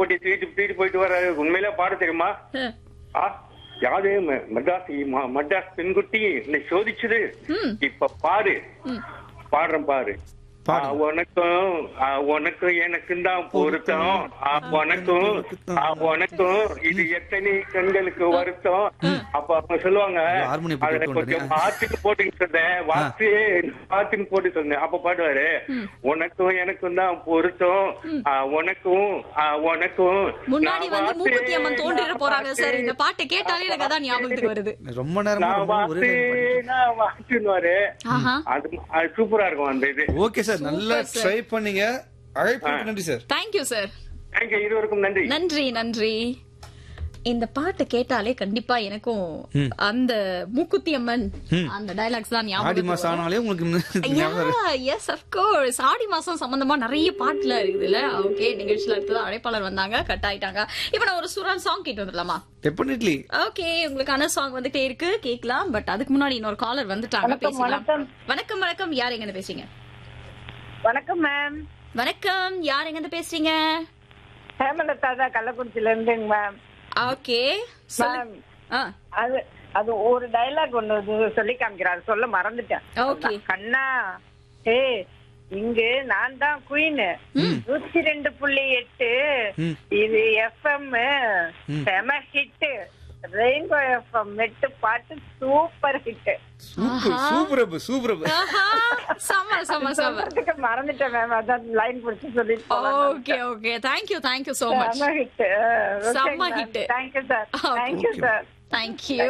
போட்டி தூக்கிட்டு தூக்கிட்டு போயிட்டு வர உண்மையிலே பாட தெரியுமா அஹ், ஆ யாரு ம- மெட்ராஸ் ம- மெட்ராஸ் பெண்குட்டி என்னை சோதிச்சது ம். இப்ப பாரு ம். பாடுறேன் பாரு பாடுங்க. ஆ, உனக்கும் ஆ, உனக்கும் எனக்கும் தான் பொருத்தம் ஆ, உனக்கும் ஆ, உனக்கும் இது எத்தனை கண்களுக்கு வருத்தம் அப்ப அவங்க சொல்லுவாங்க ஐயோ, ஹார்மோனியம் போட்டு அதுல விட்டு கொஞ்சம் வந்துட்டேன். பாட்டுக்கு போட்டுன்னு சொன்னேன் வாத்து பாட்டுக்கு போட்டு சொன்னேன் அப்ப பாடுவாரு உனக்கும் எனக்கும் தான் பொருத்தம் ஆ, உனக்கும் ஆ, உனக்கும் முன்னாடி நான் வந்து மூக்குத்தி அம்மன் வாத்து, தோன்றிட நான் போறாங்க சார் இந்த வாத்து, பாட்டை கேட்டாலே எனக்கு அதான் ஞாபகத்துக்கு வருது ரொம்ப நேரமா நான் ரொம்ப ஒரே வாத்து நான் வாத்துன்னுவாரு ஆஹா அது அது சூப்பரா இருக்கும் அந்த இது ஓகே சார் நல்லா Super, sir. ட்ரை பண்ணீங்க அழைப்பு நன்றி சார் தேங்க்யூ சார் தேங்க்யூ இருவருக்கும் நன்றி நன்றி நன்றி இந்த பாட்டு கேட்டாலே கண்டிப்பா எனக்கும் அந்த மூக்குத்தி அம்மன் அந்த டைலாக்ஸ் தான் ஆடி ஞாபகம் மாசம் ஆனாலே உங்களுக்கு ஞாபகம் இருக்கு. எஸ் அப்கோர்ஸ் ஆடி மாசம் சம்பந்தமா நிறைய பாட்டுல இருக்குதுல்ல ஓகே நிகழ்ச்சியில அடுத்தது அழைப்பாளர் வந்தாங்க கட் ஆயிட்டாங்க இப்ப நான் ஒரு சுரான் சாங் கேட்டு வந்துடலாமா டெஃபினெட்லி ஓகே உங்களுக்கான சாங் வந்துட்டே இருக்கு கேட்கலாம் பட் அதுக்கு முன்னாடி இன்னொரு காலர் வந்துட்டாங்க வணக்கம், பேசலாம் வணக்கம். வணக்கம் வணக்கம் யார் எங்க பேசுறீங்க வணக்கம் மேம் வணக்கம் யார் எங்க இருந்து பேசுறீங்க ஹேமலதா தான் கள்ளக்குறிச்சில இருந்துங்க மேம் ஓகே மேம் ஆ அது அது ஒரு டைலாக் ஒண்ணு இது சொல்லி காமிக்கிறாரு சொல்ல மறந்துட்டேன் Okay. கண்ணா ஏ இங்கு நான் தான் குயின் நூத்தி ரெண்டு புள்ளி எட்டு ம். இது எஃப்எம் செம ஹிட் ரெயின்போ எஃப்எம் எட்டு பாட்டு super hit super super Appu, super Appu. ஆஹா செம செம செம சொல்றதுக்கு மறந்துட்டேன் மேம் அதான் லைன் பிடிச்சி சொல்லிட்டு okay okay thank you thank you so much செம ஹிட் செம்ம hit. Thank you sir thank you sir thank you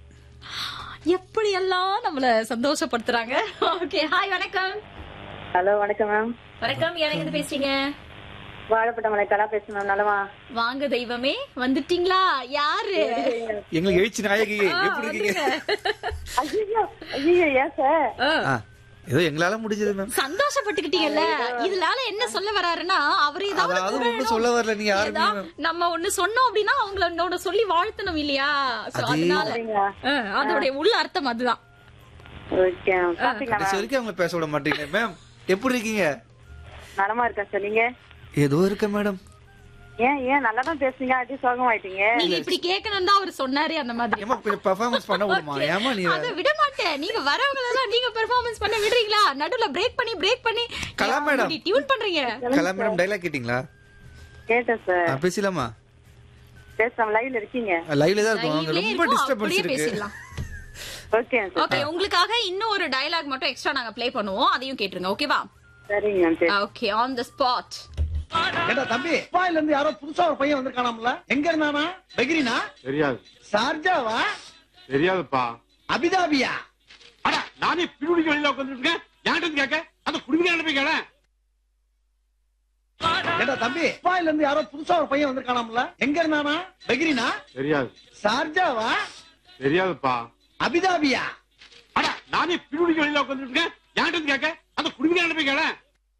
எப்படி எல்லாம் நம்மள சந்தோஷப்படுத்துறாங்க ஓகே ஹாய் வணக்கம் ஹலோ வணக்கம் மேம் வணக்கம் யார் எங்க இருந்து பேசுறீங்க வாழைப்பட்ட மலை கலா பேசுறேன் மேம் நலமா வாங்க தெய்வமே வந்துட்டீங்களா யாரு எங்களுக்கு எழுச்சி நாயகி ஆ, எப்படி இருக்கீங்க ஐயோ ஐயோ ஏன் சார் ஆ, ஆ, ஏதோ எங்களால முடிஞ்சது மேம் சந்தோஷப்பட்டுக்கிட்டீங்கல்ல இதனால என்ன சொல்ல வராருன்னா அவரு ஏதாவது அதாவது கூறணும். ஒண்ணும் சொல்ல வரல நீங்க யாருமே ஏதா- நம்ம ஒண்ணு சொன்னோம் அப்படின்னா அவங்கள இன்னொன்னு சொல்லி வாழ்த்தணும் இல்லையா So, அதே- அதனால ஆ, அதோடைய உள்ள அர்த்தம் அதுதான் ஓகே சாப்பிட்டீங்களா கடைசி வரைக்கும் அவங்கள பேச விட மாட்டீங்க மேம் எப்படி இருக்கீங்க நலமா இருக்கேன் சார் நீங்க ஏதோ இருக்க மேடம் ஏன் ஏன் நல்லா தான் பேசுறீங்க அடி சோகமாயிட்டீங்க நீங்க இப்படி கேட்கணும் தான் அவர் சொன்னாரு அந்த மாதிரி ஏமா கொஞ்சம் பெர்ஃபார்மன்ஸ் பண்ண விடுமா ஏமா நீ அத விட மாட்டேன் நீங்க வரவங்க எல்லாம் நீங்க பெர்ஃபார்மன்ஸ் பண்ண விடுறீங்களா நடுவுல பிரேக் பண்ணி பிரேக் பண்ணி கலா மேடம். டியூன் பண்றீங்க கலா மேடம் டைலாக் கேட்டீங்களா கேட்டேன் சார் ஆ, பேசலாமா பேசலாம் லைவ்ல இருக்கீங்க லைவ்ல தான் இருக்கும் அங்க லைவ்லயே ரொம்ப இருக்கும், டிஸ்டர்பன்ஸ் அப்படியே இருக்கு பேசிடலாம் ஓகே சார் ஓகே உங்களுக்காக இன்னும் ஒரு டயலாக் மட்டும் எக்ஸ்ட்ரா நாங்க ப்ளே பண்ணுவோம் அதையும் கேட்டுருங்க ஓகேவா சரிங்க மேம் சரி ஓகே ஆன் த ஸ்பாட் ஏண்டா தம்பி துபாயில இருந்து யாரோ புதுசா ஒரு பையன் வந்திருக்கானாம்ல எங்க இருந்தானா பெகிரினா தெரியாது சார்ஜாவா தெரியாதுப்பா அபிதாபியா அட நானே பிரிவுடிக்கு வெளியில உட்காந்துட்டு இருக்கேன் யார்கிட்ட கேட்க அந்த குடிமையான போய் கேளேன் ஏண்டா தம்பி துபாயில இருந்து யாரோ புதுசா ஒரு பையன் வந்திருக்கானாம்ல எங்க இருந்தானா பெகிரினா தெரியாது சார்ஜாவா தெரியாதுப்பா அபிதாபியா அட நானே பிரிவுடிக்கு வெளியில உட்காந்துட்டு இருக்கேன் யார்கிட்ட கேட்க அந்த குடிமையான போய் கேளேன்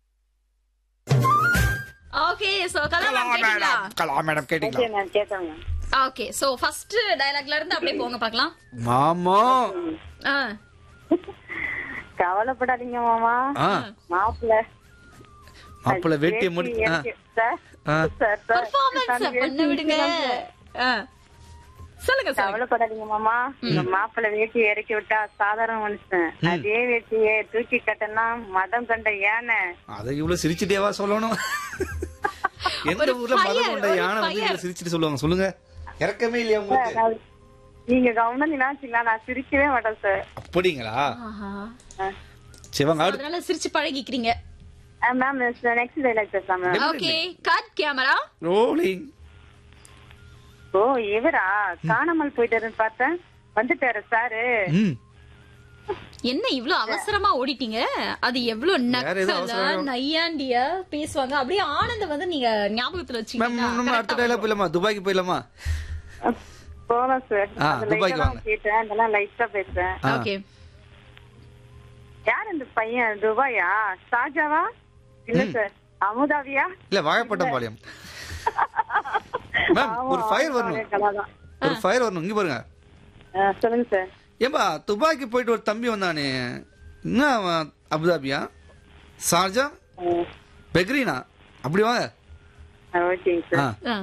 ஓகே சோ கலா மேம் கேட்டீங்களா கலா மேடம் ஓகே கேட்டீங்களா மேம் கேட்டேன் மேம் ஓகே சோ ஃபர்ஸ்ட் டயலாக்ல இருந்து அப்படியே போங்க பார்க்கலாம் மாமா ஆ கவலைப்படாதீங்க மாமா ஆ மாப்பிள்ள மாப்பிள்ள வேட்டியை முடி ஆ, சார் ஆ. சார் சார் பெர்ஃபார்மன்ஸ் பண்ண விடுங்க ஆ. சொல்லுங்க சார் கவலைப்படாதீங்க மாமா இந்த மாப்பிள்ளை வேட்டி இறக்கி விட்டா சாதாரண மனுஷன் அதே வேட்டியை தூக்கி கட்டினா மதம் கண்ட யானை அதை இவ்வளவு சிரிச்சுட்டேவா சொல்லணும் எந்த ஒரு ஊர்ல மதம் fire, கொண்ட ஒரு யானை வந்து fire. இவ்வளவு சிரிச்சுட்டு சொல்லுவாங்க சொல்லுங்க இறக்கமே இல்லையா உங்களுக்கு நான் நீங்க கவனம் நினைச்சீங்களா நான் சிரிக்கவே மாட்டேன் சார் அப்படிங்களா ஆஹா சிவங்க அடுத்து அதனால சிரிச்சு பழகிக்கிறீங்க மேம் நெக்ஸ்ட் டைலாக் பேசலாம் ma'am okay cut camera rolling ஓ இவரா காணாமல் போயிட்டாருன்னு பார்த்தேன் வந்துட்டாரு சாரு ம் என்ன இவ்ளோ அவசரமா ஓடிட்டீங்க அது எவ்வளவு வேற எதுவும் நக்கலா அவசரம் நையாண்டியா பேசுவாங்க அப்படியே ஆனந்த வந்து நீங்க ஞாபகத்துல மேம் நம்ம வச்சீங்கன்னா அடுத்த டைலாக் போயிடலாமா துபாய்க்கு போயிடலாமா போலாம் சார் ஆ, அது துபாய்க்கு லைட்டா வாங்க. கேட்டேன் அதெல்லாம் லைட்டா பேசுறேன் ஆ. ஓகே யார் இந்த பையன் துபாயா ஷாஜாவா இல்ல சார் அமுதாவியா இல்ல வாழைப்பட்டம் பாளையம் மேம் ஒரு ஃபயர் வரணும் கலாதான் ஒரு ஃபயர் வரணும் இங்க பாருங்க சொல்லுங்க சார் ஏம்பா துபாய்க்கு போயிட்டு ஒரு தம்பி வந்தானே என்ன அவன் அபுதாபியா சார்ஜா பெக்ரீனா அப்படி வாங்க ஓகேங்க சார் ஆ ஆ